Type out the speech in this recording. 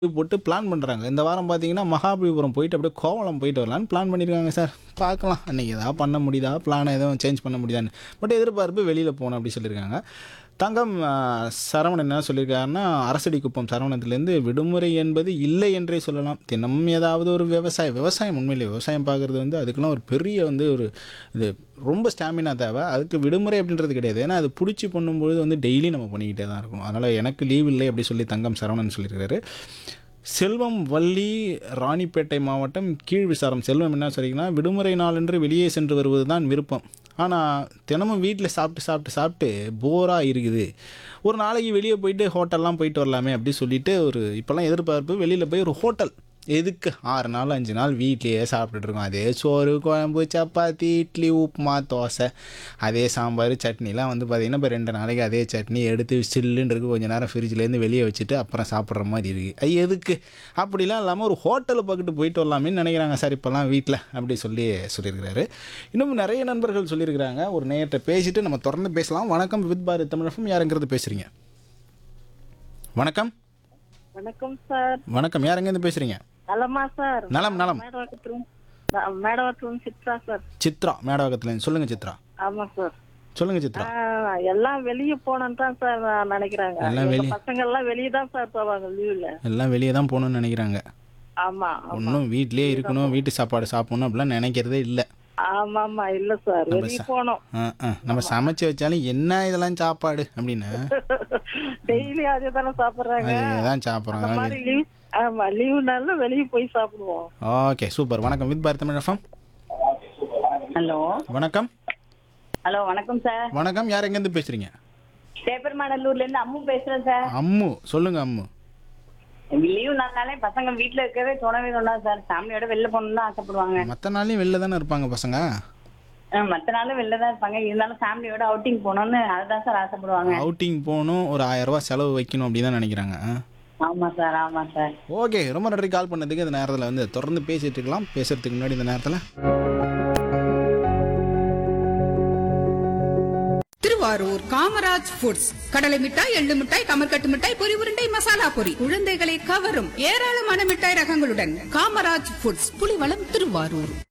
போட்டு பிளான் பண்ணுறாங்க இந்த வாரம் பார்த்தீங்கன்னா மகாபலிபுரம் போயிட்டு அப்படியே கோவளம் போயிட்டு வரலான்னு பிளான் பண்ணியிருக்காங்க சார் பார்க்கலாம் அன்றைக்கி ஏதாவது பண்ண முடியுதா பிளானை எதுவும் சேஞ்ச் பண்ண முடியுதான்னு பட் எதிர்பார்ப்பு வெளியில் போகணும் அப்படி சொல்லியிருக்காங்க தங்கம் ஆ, சரவணன் என்ன சொல்லியிருக்காருன்னா அரசடி குப்பம் சரவணத்துலேருந்து விடுமுறை என்பது இல்லை என்றே சொல்லலாம் தினமும் ஏதாவது ஒரு விவசாயம் விவசாயம் உண்மையிலே விவசாயம் பார்க்குறது வந்து அதுக்கெல்லாம் ஒரு பெரிய வந்து ஒரு இது ரொம்ப ஸ்டாமினா தேவை அதுக்கு விடுமுறை அப்படின்றது கிடையாது ஏன்னா அது பிடிச்சி பண்ணும்பொழுது வந்து டெய்லி நம்ம பண்ணிக்கிட்டே தான் இருக்கணும் அதனால் எனக்கு லீவ் இல்லை அப்படி சொல்லி தங்கம் சரவணன் சொல்லியிருக்காரு செல்வம் வள்ளி ராணிப்பேட்டை மாவட்டம் கீழ் விசாரம் செல்வம் என்ன சொல்லிங்கன்னா விடுமுறை நாளன்று வெளியே சென்று வருவது தான் விருப்பம் ஆனால் தினமும் வீட்டில் சாப்பிட்டு சாப்பிட்டு சாப்பிட்டு போராக இருக்குது ஒரு நாளைக்கு வெளியே போயிட்டு ஹோட்டல்லாம் போயிட்டு வரலாமே அப்படி சொல்லிட்டு ஒரு இப்போல்லாம் எதிர்பார்ப்பு வெளியில் போய் ஒரு ஹோட்டல் எதுக்கு ஆறு நாள் அஞ்சு நாள் வீட்லேயே சாப்பிட்டுட்டு இருக்கோம் அதே சோறு குழம்பு சப்பாத்தி இட்லி உப்புமா தோசை அதே சாம்பார் சட்னிலாம் வந்து பார்த்திங்கன்னா இப்போ ரெண்டு நாளைக்கு அதே சட்னி எடுத்து சில்லுன்னு இருக்கு கொஞ்சம் நேரம் ஃப்ரிட்ஜ்லேருந்து வெளியே வச்சுட்டு அப்புறம் சாப்பிட்ற மாதிரி இருக்குது அது எதுக்கு அப்படிலாம் இல்லாமல் ஒரு ஹோட்டலை பக்கத்து போயிட்டு வரலாமேன்னு நினைக்கிறாங்க சார் இப்போல்லாம் வீட்டில் அப்படி சொல்லி சொல்லியிருக்கிறாரு இன்னும் நிறைய நண்பர்கள் சொல்லியிருக்கிறாங்க ஒரு நேரத்தை பேசிட்டு நம்ம தொடர்ந்து பேசலாம் வணக்கம் வித் பாரத் தமிழகம் யாருங்கிறது பேசுகிறீங்க வணக்கம் வணக்கம் சார் வணக்கம் யாருங்கேருந்து பேசுகிறீங்க நலமா சார் நலம் நலம் மேடவாக்கத்திலும் மேடவாக்கத்திலும் சித்ரா சார் சித்ரா மேடவாக்கத்துலேருந்து சொல்லுங்கள் சித்ரா ஆமா சார் சொல்லுங்கள் சித்ரா ஆ, எல்லாம் வெளிய போனோன்னு தான் சார் நான் நினைக்கிறாங்க எல்லாம் எங்க வெளிய- பசங்க எல்லாம் வெளியே தான் சார் போவாங்க லீவ்ல எல்லாம் வெளியே தான் போகணும்னு நினைக்கிறாங்க ஆமா ஆமா ஒன்றும் வீட்லேயே இருக்கணும் வீட்டு சாப்பாடு சாப்பிடணும் அப்படிலாம் நினைக்கிறதே இல்லை ஆமா ஆமா இல்ல சார் வெளியே போனோம் ஆ ஆ நம்ம சமைச்சு வச்சாலும் என்ன இதெல்லாம் சாப்பாடு அப்படின்னு டெய்லி அதே தானே சாப்பிடுறாங்க அதுதான் சாப்பிட்றோம் அந்த மாதிரி லீவ் ஆமா லீவ் நாள்ல வெளியே போய் சாப்பிடுவோம் ஓகே சூப்பர் வணக்கம் with Bharat Tamil FM hello வணக்கம் ஹலோ வணக்கம் சார் வணக்கம் யார் எங்கேருந்து பேசுகிறீங்க சேப்பர்மணலூர்ல இருந்து அம்மு பேசுறேன் சார் அம்மு சொல்லுங்கள் அம்மு லீவ் நாள்னாலே பசங்க வீட்ல இருக்கவே தோணவே தோணாது சார் ஃபேமிலியோட வெளில போகணும்னு தான் ஆசைப்படுவாங்க மற்ற நாளையும் வெளில தானே இருப்பாங்க பசங்க அஹ் மத்த நாளும் வெளில தான் இருப்பாங்க இருந்தாலும் ஃபேமிலியோட அவுட்டிங் போகணும்னு அதுதான் சார் ஆசைப்படுவாங்க அவுட்டிங் போகணும் ஒரு ஆயிரம் ரூபாய் செலவு வைக்கணும் அப்படி தான் நினைக்கிறாங்க ஆ. ஆமா சார் ஆமா சார் ஓகே ரொம்ப நன்றி கால் பண்ணதுக்கு இந்த நேரத்தில் வந்து தொடர்ந்து பேசிட்டு இருக்கலாம் பேசுறதுக்கு முன்னாடி இந்த நேரத்தில் திருவாரூர் காமராஜ் ஃபுட்ஸ் கடலை மிட்டாய் எள்ளு மிட்டாய் கமர்கட்டு மிட்டாய் பொரி உருண்டை மசாலா பொரி குழந்தைகளை கவரும் ஏராளமான மிட்டாய் ரகங்களுடன் காமராஜ் ஃபுட்ஸ் புலிவளம் திருவாரூர்